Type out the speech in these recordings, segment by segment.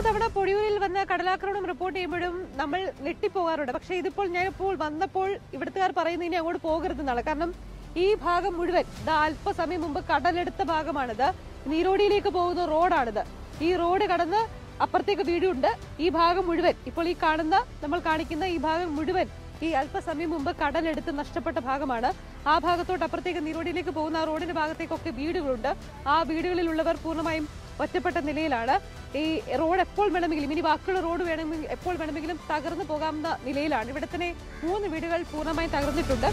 തവണ പൊടിയൂരിൽ വന്ന കടലാക്രമണം റിപ്പോർട്ട് ചെയ്യുമ്പോഴും നമ്മൾ ഞെട്ടിപ്പോകാറുണ്ട് പക്ഷെ ഇതിപ്പോൾ ഞാൻ ഇപ്പോൾ വന്നപ്പോൾ ഇവിടുത്തുകാർ പറയുന്നത് ഇനി അങ്ങോട്ട് പോകരുതെന്നാണ് കാരണം ഈ ഭാഗം മുഴുവൻ ഇത് അല്പസമയം മുമ്പ് കടലെടുത്ത ഭാഗമാണിത് നീരോടിയിലേക്ക് പോകുന്ന റോഡാണിത് ഈ റോഡ് കടന്ന് അപ്പുറത്തേക്ക് വീടുണ്ട് ഈ ഭാഗം മുഴുവൻ ഇപ്പോൾ ഈ കാണുന്ന നമ്മൾ കാണിക്കുന്ന ഈ ഭാഗം മുഴുവൻ ഈ അല്പസമയം മുമ്പ് കടലെടുത്ത് നഷ്ടപ്പെട്ട ഭാഗമാണ് ആ ഭാഗത്തോട്ട് അപ്പുറത്തേക്ക് നീരോടിയിലേക്ക് പോകുന്ന ആ റോഡിന്റെ ഭാഗത്തേക്കൊക്കെ വീടുകളുണ്ട് ആ വീടുകളിലുള്ളവർ പൂർണ്ണമായും ഒറ്റപ്പെട്ട നിലയിലാണ് ഈ റോഡ് എപ്പോൾ വേണമെങ്കിലും ഇനി ബാക്കിയുള്ള റോഡ് വേണമെങ്കിൽ എപ്പോൾ വേണമെങ്കിലും തകർന്നു പോകാവുന്ന നിലയിലാണ് ഇവിടെ തന്നെ മൂന്ന് വീടുകൾ പൂർണ്ണമായും തകർന്നിട്ടുണ്ട്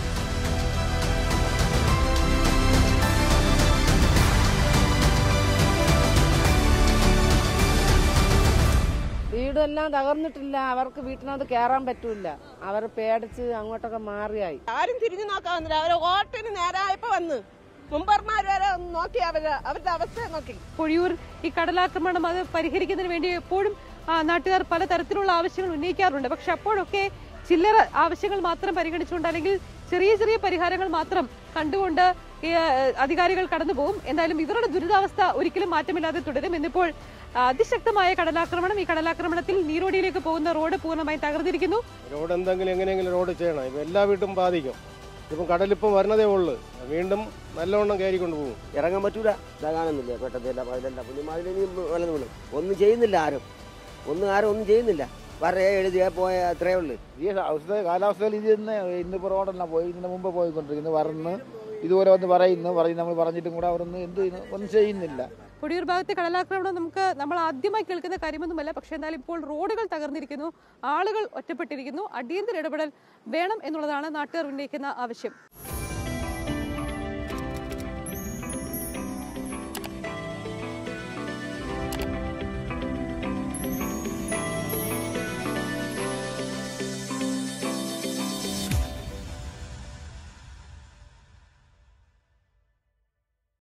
വീടെല്ലാം തകർന്നിട്ടില്ല അവർക്ക് വീട്ടിനകത്ത് കയറാൻ പറ്റൂല അവർ പേടിച്ച് അങ്ങോട്ടൊക്കെ മാറിയായി ആരും തിരിഞ്ഞു നോക്കാവുന്നില്ല അവര് ഓട്ടിന് നേരായപ്പോ വന്ന് മുമ്പർമാർ വരെ ഒന്ന് നോക്കി അവര് അവരുടെ അവസ്ഥ നോക്കി പൊഴിയൂർ ഈ കടലാക്രമണം അത് പരിഹരിക്കുന്നതിന് വേണ്ടി എപ്പോഴും ആ, നാട്ടുകാർ പലതരത്തിലുള്ള ആവശ്യങ്ങൾ ഉന്നയിക്കാറുണ്ട് പക്ഷെ അപ്പോഴൊക്കെ ചില്ലറ ആവശ്യങ്ങൾ മാത്രം പരിഗണിച്ചുകൊണ്ട് അല്ലെങ്കിൽ ചെറിയ ചെറിയ പരിഹാരങ്ങൾ മാത്രം കണ്ടുകൊണ്ട് ഈ, ആ, അധികാരികൾ കടന്നുപോകും എന്തായാലും ഇവരുടെ ദുരിതാവസ്ഥ ഒരിക്കലും മാറ്റമില്ലാതെ തുടരും എന്നിപ്പോൾ ആ, അതിശക്തമായ കടലാക്രമണം ഈ കടലാക്രമണത്തിൽ നീരോടിയിലേക്ക് പോകുന്ന റോഡ് പൂർണ്ണമായി തകർന്നിരിക്കുന്നു റോഡ് എന്തെങ്കിലും എങ്ങനെയെങ്കിലും റോഡ് ചെയ്യണം ഇപ്പം എല്ലാ വീട്ടും ബാധിക്കും ഇപ്പം കടലിപ്പം വരുന്നതേ ഉള്ളൂ വീണ്ടും നല്ലവണ്ണം കയറിക്കൊണ്ട് പോകും ഇറങ്ങാൻ പറ്റൂല ഇതാ കാണുന്നില്ലേ പെട്ടതില്ല മതിലല്ല പുള്ളിമാതിരി വെള്ളം വീണു ഒന്നും ചെയ്യുന്നില്ല ആരും ഒന്നും ആരും ഒന്നും ചെയ്യുന്നില്ല പറയാ എഴുതിയാ പോയ അത്രേ ഉള്ളു ഈ അവസ്ഥ കാലാവസ്ഥയിൽ ഇത് തന്നെ ഇന്നിപ്പോൾ റോഡെല്ലാം പോയി ഇതിന് മുമ്പ് പോയിക്കൊണ്ടിരിക്കുന്നു വരന്ന് ഇതുപോലെ വന്ന് പറയുന്നു പറയും നമ്മൾ പറഞ്ഞിട്ടും കൂടെ അവരൊന്നും എന്ത് ചെയ്യുന്നു ഒന്നും ചെയ്യുന്നില്ല പൊടിയൂർ ഭാഗത്തെ കടലാക്രമണം നമുക്ക് നമ്മൾ ആദ്യമായി കേൾക്കുന്ന കാര്യമൊന്നുമല്ല പക്ഷെ എന്നാലും ഇപ്പോൾ റോഡുകൾ തകർന്നിരിക്കുന്നു ആളുകൾ ഒറ്റപ്പെട്ടിരിക്കുന്നു അടിയന്തര ഇടപെടൽ വേണം എന്നുള്ളതാണ് നാട്ടുകാർ ഉന്നയിക്കുന്ന ആവശ്യം